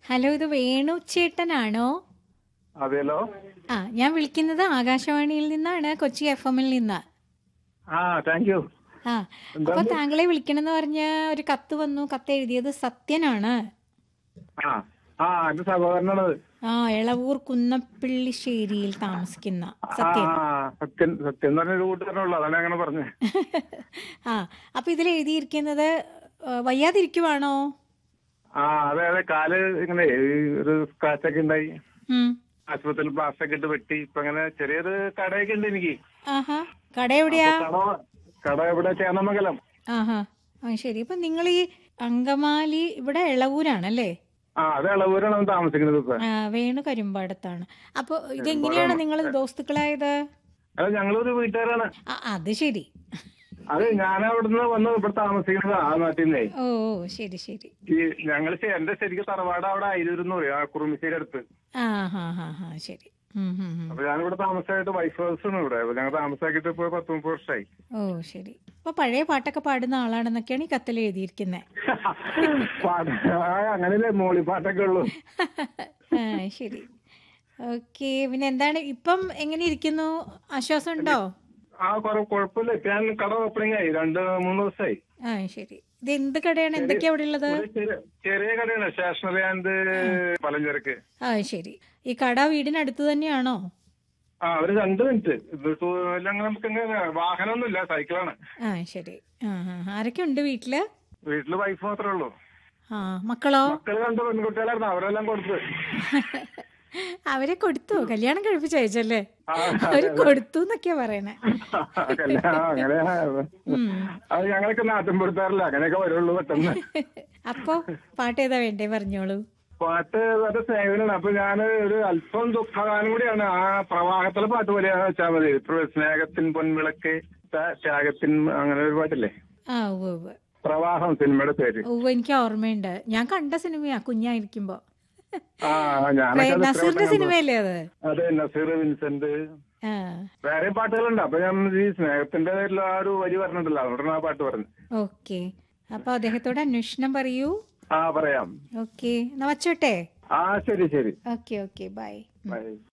Hello ഇത് വേണു ചേട്ടനാണോ അതെല്ലോ ആ ഞാൻ വിളിക്കുന്നത് ആകാശവാണിയിൽ നിന്നാണ് കൊച്ചി എഫ് എമ്മിൽ നിന്ന് ആ താങ്ക് യു ആ അപ്പൊ താങ്കളെ വിളിക്കണമെന്ന് പറഞ്ഞ ഒരു കത്ത് വന്നു കത്ത് എഴുതിയത് സത്യനാണ് ആ ആ എന്റെ സഹോദരനാണത് ആ എളവൂർ കുന്നപ്പിള്ളിശ്ശേരിയിൽ താമസിക്കുന്ന ആ സത്യൻ സത്യൻ സത്യൻ എന്ന് പറഞ്ഞൊരു കൂട്ടുകാരനുള്ളൂ അതാണ് അങ്ങനെ പറഞ്ഞത് ആ അപ്പൊ ഇതിൽ എഴുതിയിരിക്കുന്നത് ആ, വയ്യാതിരിക്കുവാണോ ആ അതെ അതെ കാല് ഇങ്ങനെ ഈ ഒരു സ്ക്രാച്ച് ഒക്കെ ഉണ്ടായി ഉം. ആശുപത്രിയിൽ പ്ലാസ്റ്റർ ഒക്കെ ഇട്ട് വെട്ടി ഇപ്പൊ അങ്ങനെ ചെറിയൊരു കടയൊക്കെ ഉണ്ട് എനിക്ക് ആഹാ കട എവിടെയാ കട കട ഇവിടെ ചേന്നമംഗലം ആഹാ ആ ശരി അപ്പൊ നിങ്ങൾ ഈ അങ്കമാലി ഇവിടെ എളവൂരാണല്ലേ ആ അത് ഇളവൂരാണ് അവൻ താമസിക്കുന്നത് ഇപ്പൊ ആ, വേണു കരിമ്പാടത്താണ് അപ്പൊ ഇതെങ്ങനെയാണ് നിങ്ങൾ ദോസ്തുക്കളായത് അല്ല ഞങ്ങളൊരു വീട്ടുകാരാണ് ആ, അത് ശരി അത് ഞാൻ അവിടുന്ന് വന്ന് ഇവിടെ താമസിക്കുന്നത് ആ നാട്ടിൽ നിന്നേ ഓ ഓ, ശരി ശരി ഈ ഞങ്ങൾ എന്റെ ശരിക്കും തറവാട് അവിടെ ആയിരുന്നു ആ കുറുമിശ്ശേരി അടുത്ത് ആ ഹാ ഹാ ഹാ ശരി ഉം, ഉം, ഉം. അപ്പൊ ഞാനിവിടെ താമസമായിട്ട് വൈഫ് ഹൗസ് ആണ് ഇവിടെ അപ്പൊ ഞങ്ങൾ താമസാക്കിയിട്ട് ഇപ്പൊ പത്ത് മുപ്പത് വർഷമായി ഓ ശരി അപ്പൊ പഴയ പാട്ടൊക്കെ പാടുന്ന ആളാണെന്നൊക്കെയാണ് ഈ കത്തിൽ എഴുതിയിരിക്കുന്നത് പാട്ട് ആ, അങ്ങനെയല്ലേ മോളി പാട്ടൊക്കെ ഉള്ളൂ ആ ശരി ഓക്കെ പിന്നെ എന്താണ് ഇപ്പം എങ്ങനെ ഇരിക്കുന്നു ആശ്വാസം ഉണ്ടോ ആ കുറെ കുഴപ്പമില്ല ഇപ്പൊ ഞാൻ കട ഓപ്പണിംഗ് ആയി രണ്ട് മൂന്ന് ദിവസമായി ആ ശരി ഇത് എന്ത് കടയാണ് എന്തൊക്കെയാ അവിടെ ഉള്ളത് ഒരു ചെറിയ- ചെറിയ കടയാണ് സ്റ്റേഷനറി ആൻഡ് പലചരക്ക് ആ ശരി ഈ കട വീടിനടുത്ത് തന്നെയാണോ ആ ഒരു രണ്ട് മിനിറ്റ് ഇത് ടൂ- എല്ലാം നമുക്ക് ഇങ്ങനെ വാഹനമൊന്നുമില്ല സൈക്കിളാണ് ആ ശരി ആ ആ ആരൊക്കെ ഉണ്ട് വീട്ടില് വീട്ടില് വൈഫ് മാത്രമേ ഉള്ളൂ ആ മക്കളോ മക്കള് രണ്ട് പെൺകുട്ടികളായിരുന്നു അവരെല്ലാം കൊടുത്ത് അവരെ കൊടുത്തു കല്യാണം കഴിപ്പിച്ചയച്ചല്ലേ ആ, അവര് കൊടുത്തു എന്നൊക്കെയാ പറയണേ കല്യാണം അങ്ങനെ ഉം. അത് ഞങ്ങളൊക്കെ നാട്ടിൻപുറത്താറില്ല അങ്ങനെയൊക്കെ വരുള്ളൂ പെട്ടെന്ന് അപ്പൊ പാട്ട് ഏതാ വേണ്ടേ പറഞ്ഞോളൂ പാട്ട് അത് സേവനാണ് അപ്പൊ ഞാൻ ഒരു അല്പം ദുഃഖഗാനം കൂടിയാണ് ആ പ്രവാഹത്തിലെ പാട്ട് പോലെയാണ് വെച്ചാൽ മതി ഇപ്പൊ സ്നേഹത്തിൻ പൊൻവിളക്ക് ത- ത്യാഗത്തിൻ അങ്ങനെ ഒരു പാട്ടില്ലേ ആ ഉവ്വ് ഉവ്വ് പ്രവാഹം സിനിമയുടെ പേര് ഉവ്വ് എനിക്ക് ഓർമ്മയുണ്ട് ഞാൻ കണ്ട സിനിമയാ കുഞ്ഞായിരിക്കുമ്പോ ആ ഞാനൊക്കെ അത് നസീറിന്റെ ഇത്രവട്ടം കണ്ടു. സിനിമയല്ലേ അത് അതെ നസീർ വിൻസെന്റ് ആ വേറെ പാട്ടുകളുണ്ട് അപ്പൊ ഞാൻ ഈ സ്നേഹത്തിന്റെ പേരിൽ ആ ഒരു വരി പറഞ്ഞിട്ടില്ല അതുകൊണ്ടാണ് ആ പാട്ട് പറഞ്ഞത് ഓക്കെ അപ്പൊ അദ്ദേഹത്തോട് അന്വേഷണം പറയൂ ആ പറയാം ഓക്കെ എന്നാ വച്ചോട്ടെ ആ ശരി ശരി ഓക്കെ ഓക്കെ ബൈ ബൈ